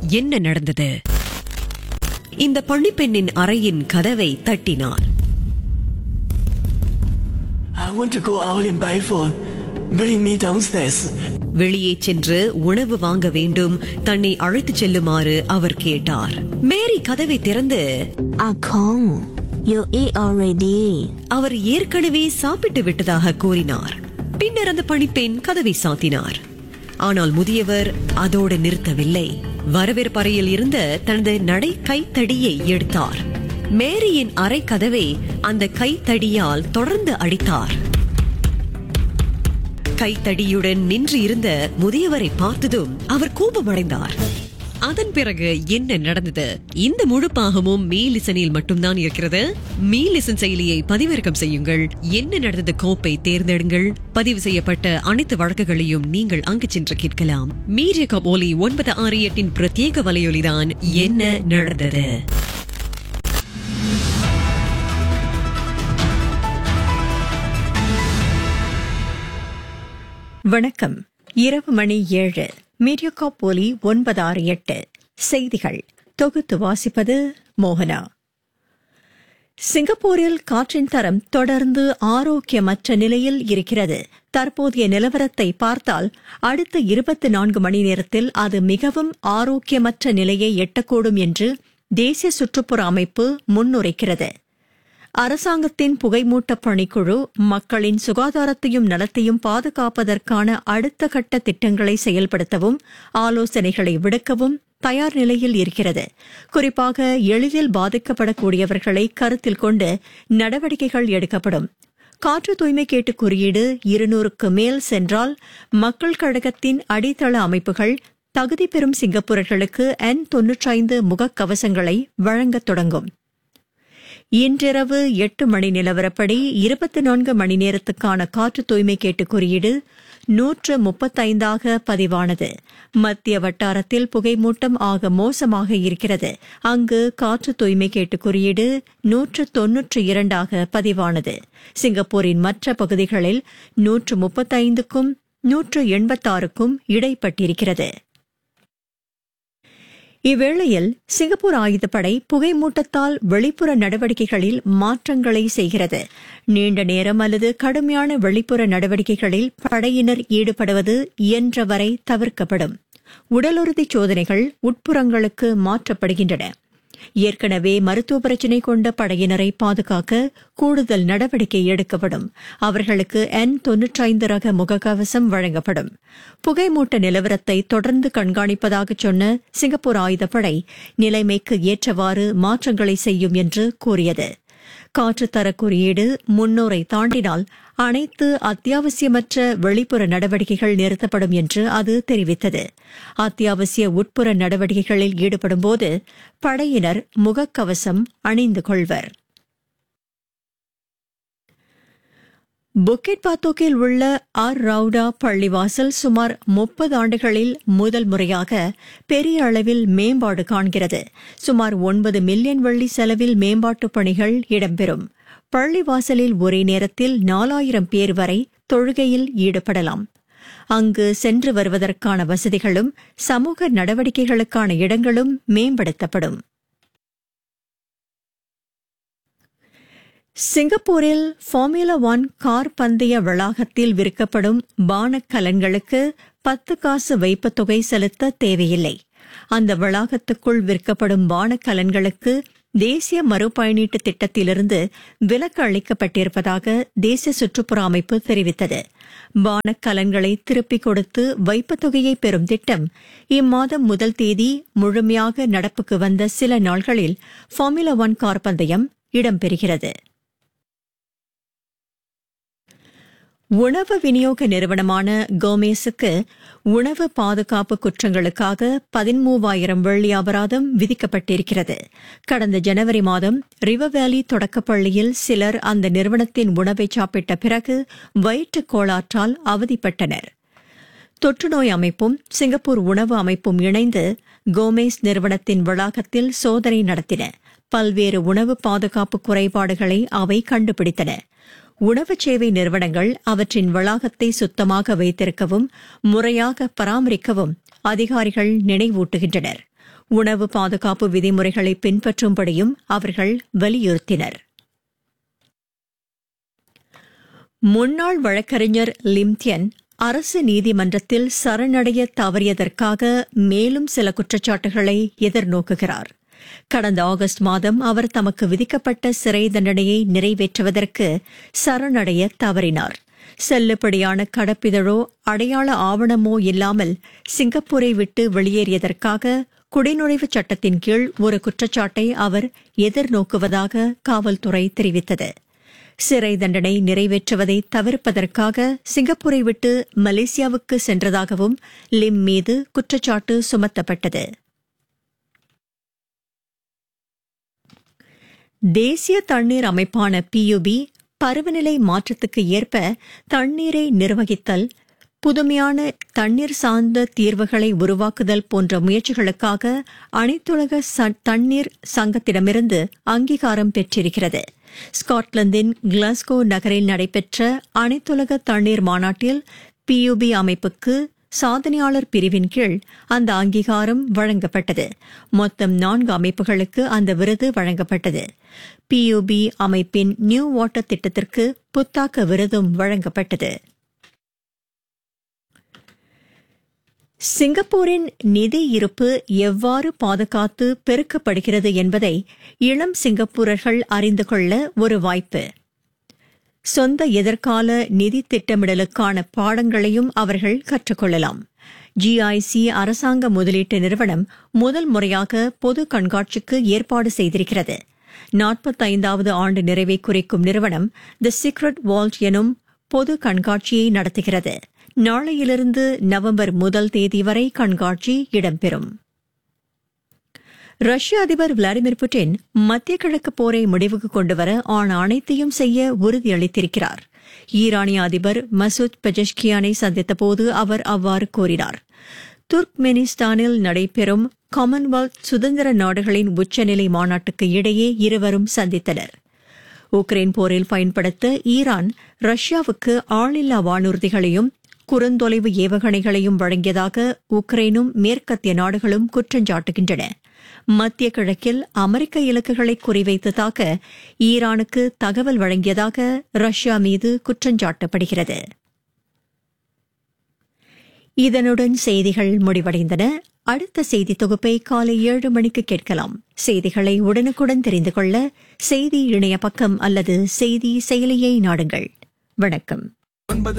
என்ன நடந்தது இந்த பணிப்பெண்ணின் அறையின் கதவை தட்டினார் I want to go out and buy food. Bring me downstairs. வெளியே சென்று உணவு வாங்க வேண்டும் தன்னை அழைத்துச் செல்லுமாறு அவர் கேட்டார் மேரி கதவை திறந்து Ah Kong, you eat already. அவர் ஏற்கனவே சாப்பிட்டு விட்டதாக கூறினார் பின்னர் அந்த பணிப்பெண் கதவை சாத்தினார் ஆனால் முதியவர் அதோடு நிறுத்தவில்லை வரவேற்பறையில் இருந்த தனது நடை கைத்தடியை எடுத்தார் மேரியின் அறை கதவை அந்த கைத்தடியால் தொடர்ந்து அடித்தார் கைத்தடியுடன் நின்று இருந்த முதியவரை பார்த்ததும் அவர் கோபமடைந்தார் அதன் பிறகு என்ன நடந்தது இந்த முழு பாகமும் மீ லிசனில் மட்டும்தான் இருக்கிறது மீ லிசன் செயலியை பதிவிறக்கம் செய்யுங்கள் என்ன நடந்தது கோப்பை தேர்ந்தெடுங்கள் பதிவு செய்யப்பட்ட அனைத்து வழக்குகளையும் நீங்கள் அங்கு சென்று கேட்கலாம் மீடிய கபோலி ஒன்பது ஆறு எட்டின் பிரத்யேக வலையொலிதான் என்ன நடந்தது வணக்கம் இரவு மணி ஏழு மீடியோகாப் ஒலி ஒன்பது ஆறு எட்டு செய்திகள் தொகுத்து வாசிப்பது மோகனா சிங்கப்பூரில் காற்றின் தரம் தொடர்ந்து ஆரோக்கியமற்ற நிலையில் இருக்கிறது தற்போதைய நிலவரத்தை பார்த்தால் அடுத்த இருபத்தி நான்கு மணி நேரத்தில் அது மிகவும் ஆரோக்கியமற்ற நிலையை எட்டக்கூடும் என்று தேசிய சுற்றுப்புற அமைப்பு முன்னுரைக்கிறது அரசாங்கத்தின் புகைமூட்ட பணிக்குழு மக்களின் சுகாதாரத்தையும் நலத்தையும் பாதுகாப்பதற்கான அடுத்த கட்ட திட்டங்களை செயல்படுத்தவும் ஆலோசனைகளை விடுக்கவும் தயார் நிலையில் இருக்கிறது குறிப்பாக எளிதில் பாதிக்கப்படக்கூடியவர்களை கருத்தில் கொண்டு நடவடிக்கைகள் எடுக்கப்படும் காற்று தூய்மை கேட்டு குறியீடு இருநூறுக்கு மேல் சென்றால் மக்கள் கழகத்தின் அடித்தள அமைப்புகள் தகுதி பெறும் சிங்கப்பூரர்களுக்கு என் தொன்னூற்றைந்து முகக்கவசங்களை வழங்கத் தொடங்கும் இன்றிரவு எட்டு மணி நிலவரப்படி இருபத்தி நான்கு மணி நேரத்துக்கான காற்று தூய்மை கேட்டு குறியீடு நூற்று முப்பத்தைந்தாக பதிவானது மத்திய வட்டாரத்தில் புகைமூட்டம் ஆக மோசமாக இருக்கிறது அங்கு காற்று தூய்மை கேட்டு குறியீடு நூற்று தொன்னூற்று இரண்டாக பதிவானது சிங்கப்பூரின் மற்ற பகுதிகளில் நூற்று முப்பத்தைந்துக்கும் நூற்று எண்பத்தாறுக்கும் இடைப்பட்டிருக்கிறது இவ்வேளையில் சிங்கப்பூர் ஆயுதப்படை புகைமூட்டத்தால் வெளிப்புற நடவடிக்கைகளில் மாற்றங்களை செய்கிறது நீண்ட நேரம் அல்லது கடுமையான வெளிப்புற நடவடிக்கைகளில் படையினர் ஈடுபடுவது இயன்றவரை தவிர்க்கப்படும் உடலுறுதி சோதனைகள் உட்புறங்களுக்கு மாற்றப்படுகின்றன ஏற்கனவே மருத்துவ பிரச்சினை கொண்ட படையினரை பாதுகாக்க கூடுதல் நடவடிக்கை எடுக்கப்படும் அவர்களுக்கு என் தொன்னூற்றைந்து ரக முகக்கவசம் வழங்கப்படும் புகைமூட்ட நிலவரத்தை தொடர்ந்து கண்காணிப்பதாக சொன்ன சிங்கப்பூர் ஆயுதப்படை நிலைமைக்கு ஏற்றவாறு மாற்றங்களை செய்யும் என்று கூறியது காற்றுத்தர குறியீடு முன்னூரை தாண்டினால் அனைத்து அத்தியாவசியமற்ற வெளிப்புற நடவடிக்கைகள் நிறுத்தப்படும் என்று அது தெரிவித்தது அத்தியாவசிய உட்புற நடவடிக்கைகளில் ஈடுபடும்போது படையினர் முகக்கவசம் அணிந்து கொள்வர் புக்கிட் பாத்தோக்கில் உள்ள ஆர் ரவுடா பள்ளிவாசல் சுமார் முப்பது ஆண்டுகளில் முதல் முறையாக பெரிய அளவில் மேம்பாடு காண்கிறது சுமார் ஒன்பது மில்லியன் வெள்ளி செலவில் மேம்பாட்டுப் பணிகள் இடம்பெறும் பள்ளிவாசலில் ஒரே நேரத்தில் நாலாயிரம் பேர் வரை தொழுகையில் ஈடுபடலாம் அங்கு சென்று வருவதற்கான வசதிகளும் சமூக நடவடிக்கைகளுக்கான இடங்களும் மேம்படுத்தப்படும் சிங்கப்பூரில் ஃபார்முலா ஒன் கார் பந்தய வளாகத்தில் விற்கப்படும் பானக்கலன்களுக்கு பத்து காசு வைப்புத் தொகை செலுத்த தேவையில்லை அந்த வளாகத்துக்குள் விற்கப்படும் பானக்கலன்களுக்கு தேசிய மறுபயணீட்டு திட்டத்திலிருந்து விலக்கு அளிக்கப்பட்டிருப்பதாக தேசிய சுற்றுப்புற அமைப்பு தெரிவித்தது பானக்கலன்களை திருப்பிக் கொடுத்து வைப்புத் தொகையை பெறும் திட்டம் இம்மாதம் முதல் தேதி முழுமையாக நடப்புக்கு வந்த சில நாள்களில் ஃபார்முலா ஒன் கார் பந்தயம் இடம்பெறுகிறது உணவு விநியோக நிறுவனமான கோமேஸுக்கு உணவு பாதுகாப்பு குற்றங்களுக்காக பதிமூவாயிரம் வெள்ளி அபராதம் விதிக்கப்பட்டிருக்கிறது கடந்த ஜனவரி மாதம் ரிவர் வேலி தொடக்கப்பள்ளியில் சிலர் அந்த நிறுவனத்தின் உணவை சாப்பிட்ட பிறகு வயிற்றுக் கோளாற்றால் அவதிப்பட்டனர் தொற்றுநோய் அமைப்பும் சிங்கப்பூர் உணவு அமைப்பும் இணைந்து கோமேஸ் நிறுவனத்தின் வளாகத்தில் சோதனை நடத்தின பல்வேறு உணவு பாதுகாப்பு குறைபாடுகளை அவை கண்டுபிடித்தன உணவு சேவை நிறுவனங்கள் அவற்றின் வளாகத்தை சுத்தமாக வைத்திருக்கவும் முறையாக பராமரிக்கவும் அதிகாரிகள் நினைவூட்டுகின்றனர் உணவு பாதுகாப்பு விதிமுறைகளை பின்பற்றும்படியும் அவர்கள் வலியுறுத்தினர் முன்னாள் வழக்கறிஞர் லிம்தியன் அரசு நீதிமன்றத்தில் சரணடைய தவறியதற்காக மேலும் சில குற்றச்சாட்டுகளை எதிர்நோக்குகிறார் கடந்த ஆகஸ்ட் மாதம் அவர் தமக்கு விதிக்கப்பட்ட சிறை தண்டனையை நிறைவேற்றுவதற்கு சரணடைய தவறினார் செல்லுபடியான கடப்பிதழோ அடையாள ஆவணமோ இல்லாமல் சிங்கப்பூரை விட்டு வெளியேறியதற்காக குடிநுழைவு சட்டத்தின் கீழ் ஒரு குற்றச்சாட்டை அவர் எதிர்நோக்குவதாக காவல்துறை தெரிவித்தது சிறை தண்டனை நிறைவேற்றுவதை தவிர்ப்பதற்காக சிங்கப்பூரை விட்டு மலேசியாவுக்கு சென்றதாகவும் லிம் மீது குற்றச்சாட்டு சுமத்தப்பட்டது தேசிய தண்ணீர் அமைப்பான பியுபி பருவநிலை மாற்றத்துக்கு ஏற்ப தண்ணீரை நிர்வகித்தல் புதுமையான தண்ணீர் சார்ந்த தீர்வுகளை உருவாக்குதல் போன்ற முயற்சிகளுக்காக அனைத்துலக ச- தண்ணீர் சங்கத்திடமிருந்து அங்கீகாரம் பெற்றிருக்கிறது ஸ்காட்லாந்தின் கிளாஸ்கோ நகரில் நடைபெற்ற அனைத்துலக தண்ணீர் மாநாட்டில் பியுபி அமைப்புக்கு சாதனையாளர் பிரிவின் கீழ் அந்த அங்கீகாரம் வழங்கப்பட்டது மொத்தம் நான்கு அமைப்புகளுக்கு அந்த விருது வழங்கப்பட்டது பியுபி அமைப்பின் நியூ வாட்டர் திட்டத்திற்கு புத்தாக்க விருதும் வழங்கப்பட்டது சிங்கப்பூரின் நிதி இருப்பு எவ்வாறு பாதுகாத்து பெருக்கப்படுகிறது என்பதை இளம் சிங்கப்பூரர்கள் அறிந்து கொள்ள ஒரு வாய்ப்பு சொந்த எதிர்கால நிதி திட்டமிடலுக்கான பாடங்களையும் அவர்கள் கற்றுக்கொள்ளலாம் ஜிஐசி அரசாங்க முதலீட்டு நிறுவனம் முதல் முறையாக பொது கண்காட்சிக்கு ஏற்பாடு செய்திருக்கிறது நாற்பத்தைந்தாவது ஆண்டு நிறைவை குறிக்கும் நிறுவனம் தி சீக்ரெட் வால்ட் எனும் பொது கண்காட்சியை நடத்துகிறது நாளையிலிருந்து நவம்பர் முதல் தேதி வரை கண்காட்சி இடம்பெறும் ரஷ்ய அதிபர் விளாடிமிர் புட்டின் மத்திய கிழக்கு போரை முடிவுக்கு கொண்டுவர ஆன அனைத்தையும் செய்ய உறுதியளித்திருக்கிறார் ஈரானிய அதிபர் மசூத் பெஜஷ்கியானை சந்தித்தபோது அவர் அவ்வாறு கூறினார் துர்க்மெனிஸ்தானில் நடைபெறும் காமன்வெல்த் சுதந்திர நாடுகளின் உச்சநிலை மாநாட்டுக்கு இடையே இருவரும் சந்தித்தனர் உக்ரைன் போரில் பயன்படுத்த ஈரான் ரஷ்யாவுக்கு ஆளில்லா வானூர்திகளையும் குறுந்தொலைவு ஏவுகணைகளையும் வழங்கியதாக உக்ரைனும் மேற்கத்திய நாடுகளும் குற்றஞ்சாட்டுகின்றன மத்திய கிழக்கில் அமெரிக்க இலக்குகளை குறிவைத்து தாக்க ஈரானுக்கு தகவல் வழங்கியதாக ரஷ்யா மீது குற்றஞ்சாட்டப்படுகிறது இதனுடன் செய்திகள் முடிவடைந்தன அடுத்த செய்தி தொகுப்பை காலை ஏழு மணிக்கு கேட்கலாம் செய்திகளை உடனுக்குடன் தெரிந்து கொள்ள செய்தி இணைய பக்கம் அல்லது செய்தி செயலியை நாடுங்கள் வணக்கம் ஒன்பது